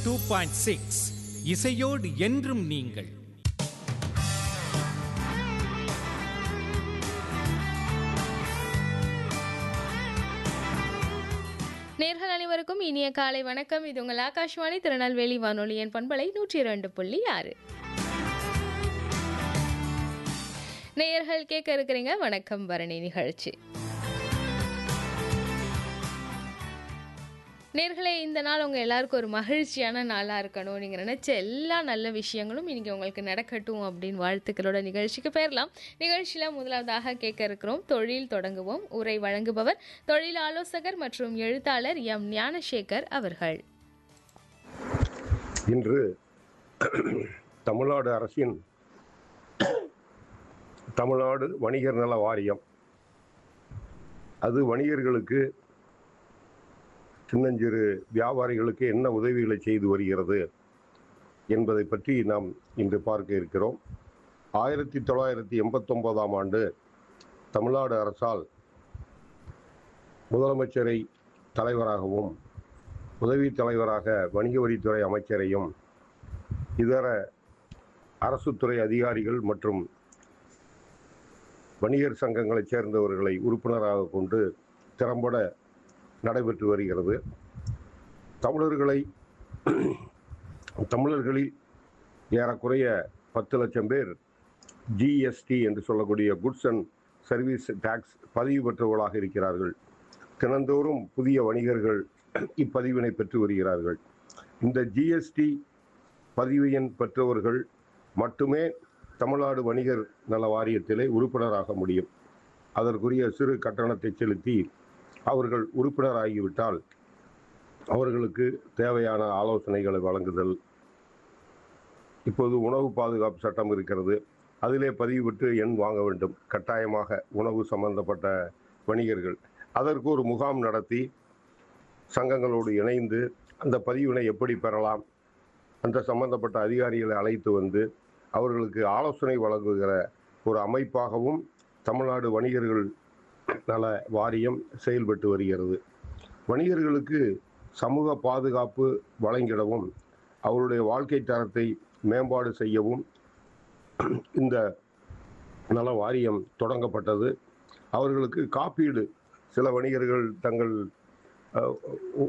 two point six இசையோடு என்றும் நீங்கள் நேர்கள் அனைவருக்கும் இனிய காலை வணக்கம் இது உங்கள் ஆகாஷ்வாணி திருநெல்வேலி வானொலியின் பண்பலை நூற்றி இரண்டு புள்ளி ஆறு நேயர்கள் கேட்க இருக்கிறீங்க வணக்கம் பரணி நிகழ்ச்சி நேர்களே இந்த நாள் உங்கள் எல்லாருக்கும் ஒரு மகிழ்ச்சியான நாளாக இருக்கணும் நீங்கள் நினச்ச எல்லா நல்ல விஷயங்களும் இன்றைக்கி உங்களுக்கு நடக்கட்டும் அப்படின்னு வாழ்த்துக்களோட நிகழ்ச்சிக்கு போயிடலாம் நிகழ்ச்சியில் முதலாவதாக கேட்க இருக்கிறோம் தொழில் தொடங்குவோம் உரை வழங்குபவர் தொழில் ஆலோசகர் மற்றும் எழுத்தாளர் எம் ஞானசேகர் அவர்கள் இன்று தமிழ்நாடு அரசின் தமிழ்நாடு வணிகர் நல வாரியம் அது வணிகர்களுக்கு சின்னஞ்சிறு வியாபாரிகளுக்கு என்ன உதவிகளை செய்து வருகிறது என்பதை பற்றி நாம் இன்று பார்க்க இருக்கிறோம் ஆயிரத்தி தொள்ளாயிரத்தி எண்பத்தொன்பதாம் ஆண்டு தமிழ்நாடு அரசால் முதலமைச்சரை தலைவராகவும் உதவி தலைவராக வணிக வரித்துறை அமைச்சரையும் இதர அரசுத்துறை அதிகாரிகள் மற்றும் வணிகர் சங்கங்களைச் சேர்ந்தவர்களை உறுப்பினராக கொண்டு திறம்பட நடைபெற்று வருகிறது தமிழர்களை தமிழர்களில் ஏறக்குறைய பத்து லட்சம் பேர் ஜிஎஸ்டி என்று சொல்லக்கூடிய குட்ஸ் அண்ட் சர்வீஸ் டாக்ஸ் பதிவு பெற்றவர்களாக இருக்கிறார்கள் தினந்தோறும் புதிய வணிகர்கள் இப்பதிவினை பெற்று வருகிறார்கள் இந்த ஜிஎஸ்டி பதிவு எண் பெற்றவர்கள் மட்டுமே தமிழ்நாடு வணிகர் நல வாரியத்திலே உறுப்பினராக முடியும் அதற்குரிய சிறு கட்டணத்தை செலுத்தி அவர்கள் உறுப்பினராகிவிட்டால் அவர்களுக்கு தேவையான ஆலோசனைகளை வழங்குதல் இப்போது உணவு பாதுகாப்பு சட்டம் இருக்கிறது அதிலே பதிவுபட்டு எண் வாங்க வேண்டும் கட்டாயமாக உணவு சம்பந்தப்பட்ட வணிகர்கள் அதற்கு ஒரு முகாம் நடத்தி சங்கங்களோடு இணைந்து அந்த பதிவினை எப்படி பெறலாம் அந்த சம்பந்தப்பட்ட அதிகாரிகளை அழைத்து வந்து அவர்களுக்கு ஆலோசனை வழங்குகிற ஒரு அமைப்பாகவும் தமிழ்நாடு வணிகர்கள் நல வாரியம் செயல்பட்டு வருகிறது வணிகர்களுக்கு சமூக பாதுகாப்பு வழங்கிடவும் அவருடைய வாழ்க்கை தரத்தை மேம்பாடு செய்யவும் இந்த நல வாரியம் தொடங்கப்பட்டது அவர்களுக்கு காப்பீடு சில வணிகர்கள் தங்கள் அஹ், உ-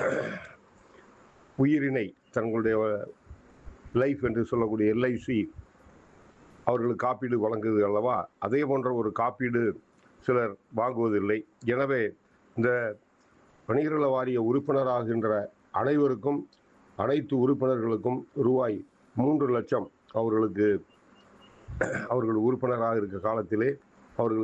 உயிரினை தங்களுடைய லைஃப் என்று சொல்லக்கூடிய எல்ஐசி அவர்களுக்கு காப்பீடு வழங்குது அல்லவா அதே போன்ற ஒரு காப்பீடு சிலர் வாங்குவதில்லை எனவே இந்த வணிகர்கள வாரிய உறுப்பினராகின்ற அனைவருக்கும் அனைத்து உறுப்பினர்களுக்கும் ரூபாய் மூன்று லட்சம் அவர்களுக்கு அவர்கள் உறுப்பினராக இருக்க காலத்திலே அவர்களுக்கு